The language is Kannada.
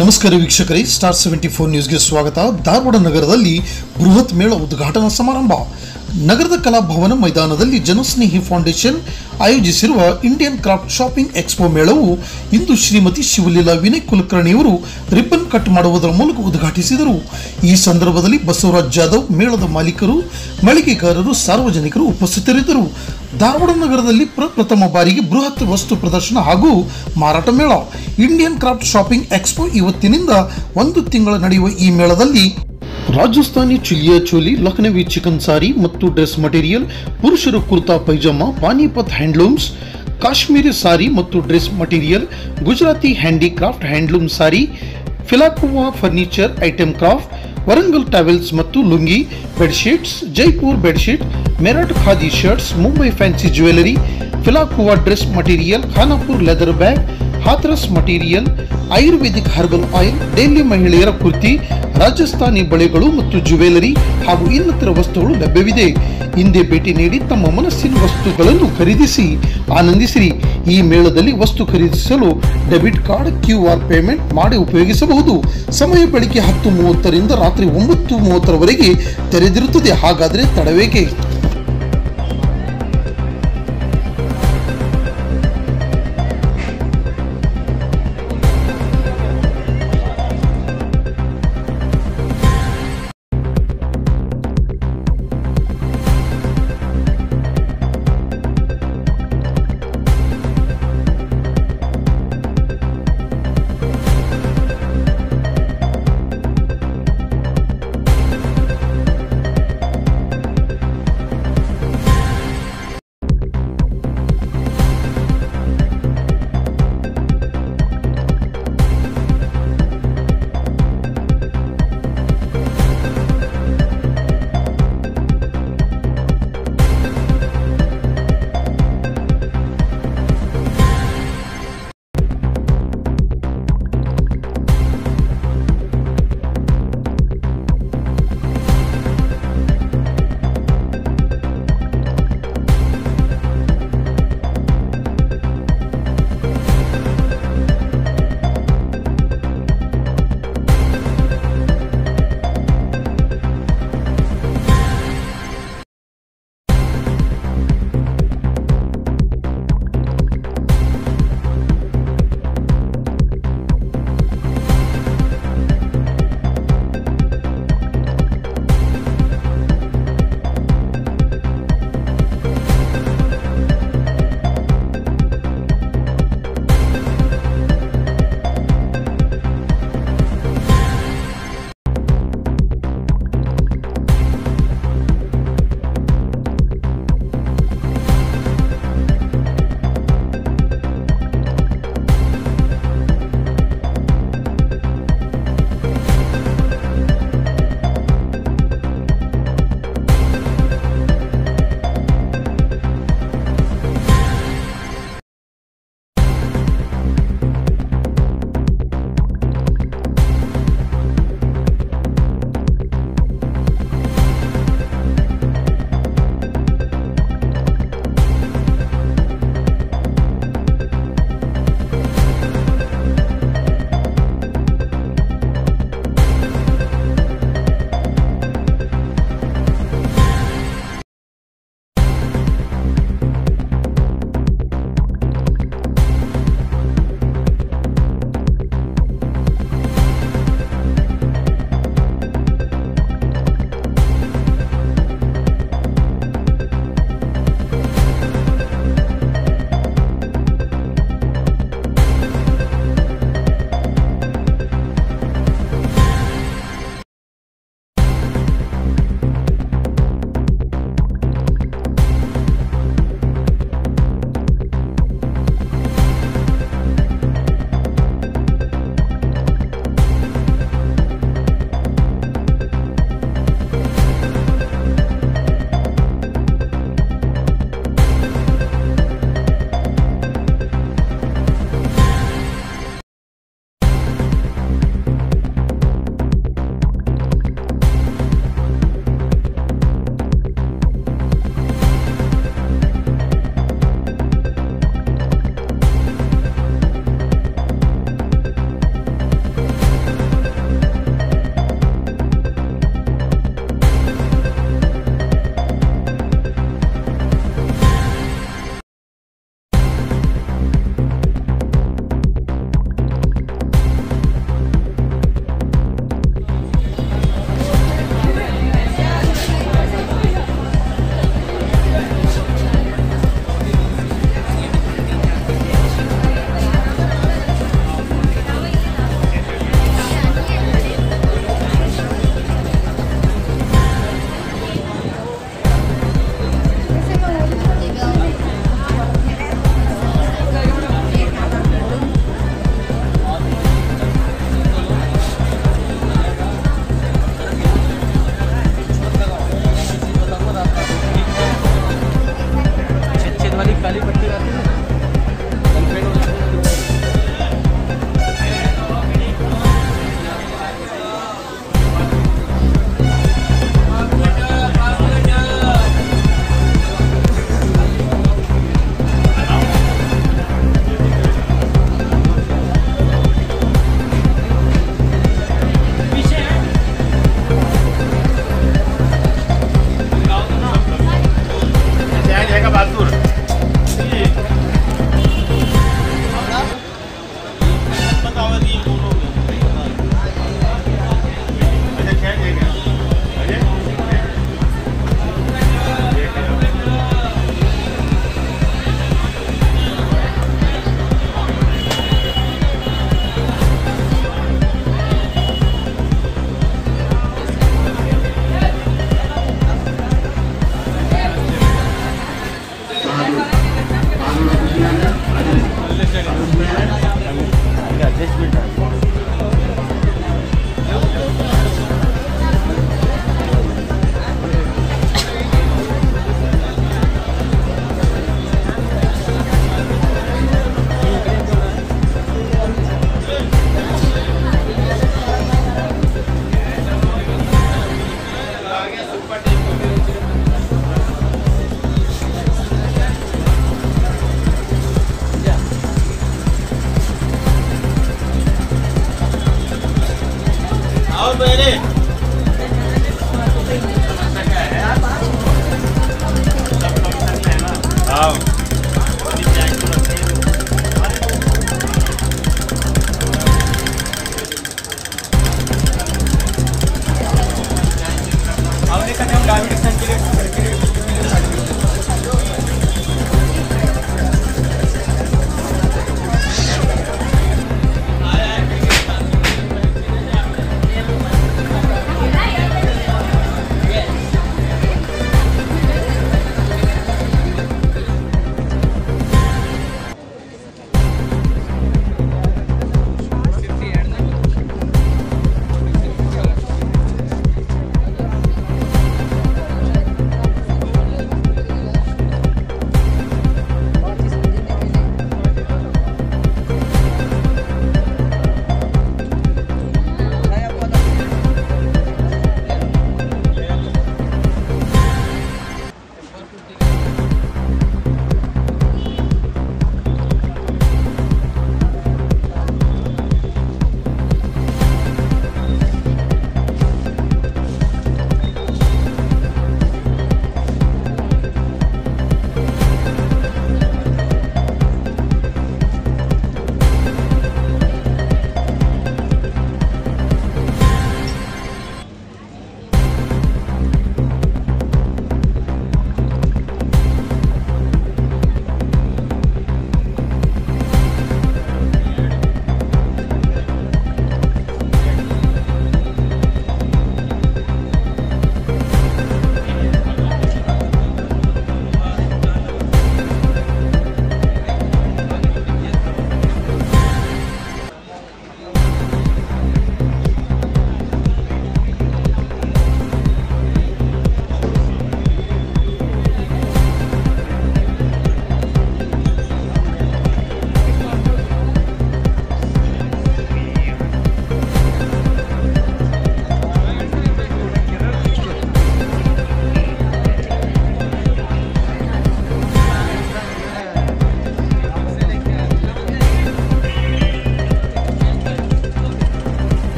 ನಮಸ್ಕಾರ ವೀಕ್ಷಕರೇ ಸ್ಟಾರ್ ಸೆವೆಂಟಿ ಫೋರ್ ನ್ಯೂಸ್ಗೆ ಸ್ವಾಗತ ಧಾರವಾಡ ನಗರದಲ್ಲಿ ಬೃಹತ್ ಮೇಳ ಉದ್ಘಾಟನಾ ಸಮಾರಂಭ ನಗರದ ಕಲಾಭವನ ಮೈದಾನದಲ್ಲಿ ಜನಸ್ನೇಹಿ ಫೌಂಡೇಶನ್ ಆಯೋಜಿಸಿರುವ ಇಂಡಿಯನ್ ಕ್ರಾಫ್ಟ್ ಶಾಪಿಂಗ್ ಎಕ್ಸ್ಪೋ ಮೇಳವು ಇಂದು ಶ್ರೀಮತಿ ಶಿವಲೀಲಾ ವಿನಯ್ ಕುಲಕರ್ಣಿಯವರು ರಿಬ್ಬನ್ ಕಟ್ ಮಾಡುವುದರ ಮೂಲಕ ಉದ್ಘಾಟಿಸಿದರು ಈ ಸಂದರ್ಭದಲ್ಲಿ ಬಸವರಾಜ್ ಜಾಧವ್ ಮೇಳದ ಮಾಲೀಕರು ಮಳಿಗೆಗಾರರು ಸಾರ್ವಜನಿಕರು ಉಪಸ್ಥಿತರಿದ್ದರು ಧಾರವಾಡ ನಗರದಲ್ಲಿ ಪ್ರಪ್ರಥಮ ಬಾರಿಗೆ ಬೃಹತ್ ವಸ್ತು ಪ್ರದರ್ಶನ ಹಾಗೂ ಮಾರಾಟ ಮೇಳ ಇಂಡಿಯನ್ ಕ್ರಾಫ್ಟ್ ಶಾಪಿಂಗ್ ಎಕ್ಸ್ಪೋ ಇವತ್ತಿನಿಂದ ಒಂದು ತಿಂಗಳ ನಡೆಯುವ ಈ ಮೇಳದಲ್ಲಿ ರಾಜಸ್ಥಾನಿ ಚಿಲಿಯಾ ಚೋಲಿ ಲಖನವಿ ಚಿಕನ್ ಸಾರಿ ಮತ್ತು ಡ್ರೆಸ್ ಮಟೀರಿಯಲ್ ಪುರುಷರ ಕುರ್ತಾ ಪೈಜಾಮ ಪಾನಿಪತ್ ಹ್ಯಾಂಡ್ಲೂಮ್ಸ್ ಕಾಶ್ಮೀರಿ ಸಾರಿ ಮತ್ತು dress material Gujarati handicraft handloom sari ಫಿಲಾಕುವಾ furniture item craft Warangal travels ಮತ್ತು lungi bedsheets Jaipur bedsheet Meerut khadi shirts Mumbai fancy jewellery ಫಿಲಾಕುವಾ dress material Khanapur leather bag Hathras material ayurvedic herbal oil daily ಮಹಿಳೆಯರ ಕುರ್ತಿ ರಾಜಸ್ಥಾನಿ ಬಳೆಗಳು ಮತ್ತು ಜ್ಯುವೆಲರಿ ಹಾಗೂ ಇನ್ನಿತರ ವಸ್ತುಗಳು ಲಭ್ಯವಿದೆ ಹಿಂದೆ ಭೇಟಿ ನೀಡಿ ತಮ್ಮ ಮನಸ್ಸಿನ ವಸ್ತುಗಳನ್ನು ಖರೀದಿಸಿ ಆನಂದಿಸಿರಿ ಈ ಮೇಳದಲ್ಲಿ ವಸ್ತು ಖರೀದಿಸಲು debit card Q R payment ಮಾಡಿ ಉಪಯೋಗಿಸಬಹುದು ಸಮಯ ಬೆಳಿಗ್ಗೆ ಹತ್ತು ಮೂವತ್ತರಿಂದ ರಾತ್ರಿ ಒಂಬತ್ತು ಮೂವತ್ತರವರೆಗೆ ತೆರೆದಿರುತ್ತದೆ ಹಾಗಾದರೆ ತಡವೇಕೆ